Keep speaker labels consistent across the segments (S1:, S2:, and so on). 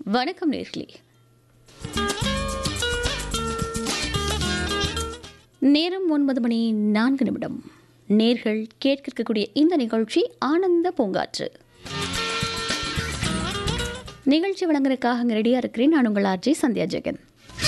S1: வணக்கம் நேர்களே நேரம் ஒன்பது மணி நான்கு நிமிடம் நேர்கள் கேட்க இருக்கக்கூடிய இந்த நிகழ்ச்சி ஆனந்த பூங்காற்று நிகழ்ச்சி வழங்குறதுக்காக அங்கே ரெடியாக இருக்கிறேன் நான் உங்கள் ஆர்ஜி சந்தியா ஜெகன்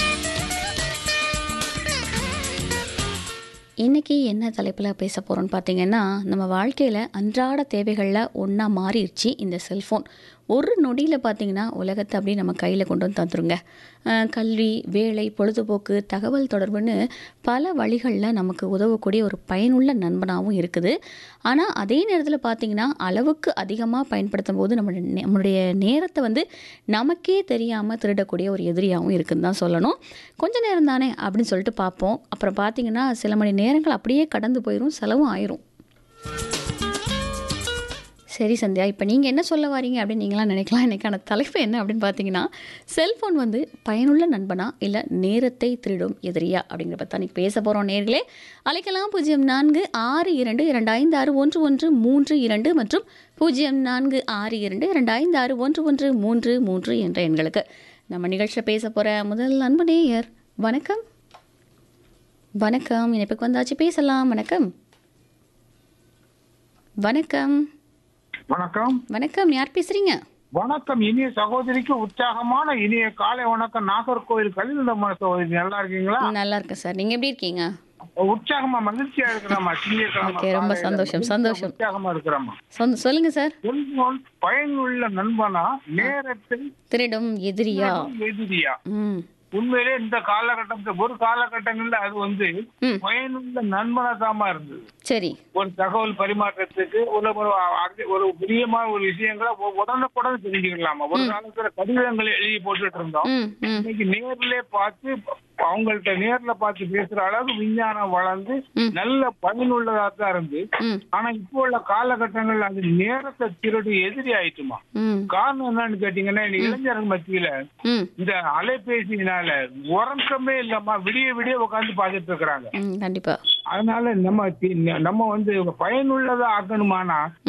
S1: இன்னைக்கு என்ன தலைப்பில் பேச போகிறோம்னு பார்த்தீங்கன்னா நம்ம வாழ்க்கையில் அன்றாட தேவைகளில் ஒன்றா மாறிடுச்சு இந்த செல்ஃபோன் ஒரு நொடியில் பார்த்தீங்கன்னா உலகத்தை அப்படியே நம்ம கையில் கொண்டு வந்து தந்துருங்க அஹ் கல்வி வேலை பொழுதுபோக்கு தகவல் தொடர்புன்னு பல வழிகளில் நமக்கு உதவக்கூடிய ஒரு பயனுள்ள நண்பனாகவும் இருக்குது ஆனால் அதே நேரத்தில் பார்த்தீங்கன்னா அளவுக்கு அதிகமாக பயன்படுத்தும் போது நம்மளுடைய நே- நம்மளுடைய நேரத்தை வந்து நமக்கே தெரியாமல் திருடக்கூடிய ஒரு எதிரியாகவும் இருக்குன்னு தான் சொல்லணும் கொஞ்ச நேரம் தானே அப்படின்னு சொல்லிட்டு பார்ப்போம் அப்புறம் பார்த்தீங்கன்னா சில மணி நேரங்கள் அப்படியே கடந்து போயிடும் செலவும் ஆயிரும் சரி சந்தியா இப்போ நீங்கள் என்ன சொல்ல வாரீங்க அப்படின்னு நீங்களாம் நினைக்கலாம் இன்னைக்கான தலைப்பு என்ன அப்படின்னு பார்த்தீங்கன்னா செல்ஃபோன் வந்து பயனுள்ள நண்பனா இல்லை நேரத்தை திருடும் எதிரியா அப்படிங்கிற பற்றி அன்றைக்கி பேச போகிறோம் நேர்களே அழைக்கலாம் பூஜ்ஜியம் நான்கு ஆறு இரண்டு இரண்டு ஐந்து ஆறு ஒன்று ஒன்று மூன்று இரண்டு மற்றும் பூஜ்ஜியம் நான்கு ஆறு இரண்டு இரண்டு ஐந்து ஆறு ஒன்று ஒன்று மூன்று மூன்று என்ற எண்களுக்கு நம்ம நிகழ்ச்சியில் பேச போகிற முதல் அன்பு நேயர் வணக்கம் வணக்கம் இணைப்புக்கு வந்தாச்சு பேசலாம் வணக்கம் வணக்கம்
S2: வணக்கம்
S1: வணக்கம் யார் பேசுறீங்க
S2: வணக்கம் இனிய சகோதரிக்கு உற்சாகமான இனிய காலை வணக்கம் நாகர்கோவில் கலிந்தமான சகோதரி நல்லா இருக்கீங்களா
S1: நல்லா இருக்கேன் சார் நீங்க எப்படி இருக்கீங்க
S2: உற்சாகமா மகிழ்ச்சியா இருக்கிறாமா திங்கட்கிழமை
S1: Okay, ரொம்ப
S2: காலையில.
S1: சந்தோஷம், சந்தோஷம்.
S2: உற்சாகமா இருக்கிறாமா
S1: சொந்த சொல்லுங்க சார்
S2: செல்போன் பயனுள்ள நண்பனா நேரத்தை
S1: திருடும் எதிரியா
S2: எதிரியா
S1: ம்
S2: உண்மையிலே இந்த காலகட்டத்துல ஒரு காலகட்டங்கள்ல அது வந்து
S1: ம்.
S2: பயனுள்ள நண்பனா தாமா இருந்தது
S1: சரி
S2: ஒரு தகவல் பரிமாற்றத்துக்கு ஒரு ஒரு அ- ஒரு பிரியமான ஒரு விஷயங்களை உ- உடனுக்குடன் தெரிஞ்சுக்கலாமா ஒரு காலத்துல கடிதங்களை எழுதி போட்டுட்டு இருந்தோம்
S1: ம் ம்
S2: இன்னைக்கு நேர்ல பார்த்து அவங்கள்ட்ட நேர்ல பார்த்து பேசுற அளவுக்கு விஞ்ஞானம் வளர்ந்து
S1: ம்.
S2: நல்ல பயனுள்ளதா தான் இருந்து
S1: ம்
S2: ஆனா இப்போ உள்ள காலகட்டங்கள்ல அது நேரத்தை திருடி எதிரி ஆயிட்டுமா
S1: ம்
S2: காரணம் என்னன்னு கேட்டீங்கன்னா இந்த இளைஞர்கள் மத்தியில
S1: ம்
S2: இந்த அலைபேசியினால உறக்கமே இல்லாம விடிய விடிய உட்காந்து பார்த்துட்டு இருக்கிறாங்க
S1: ம் கண்டிப்பா
S2: அதனால நம்ம தி- நம்ம வந்து பயனுள்ளதா ஆக்கணுமானா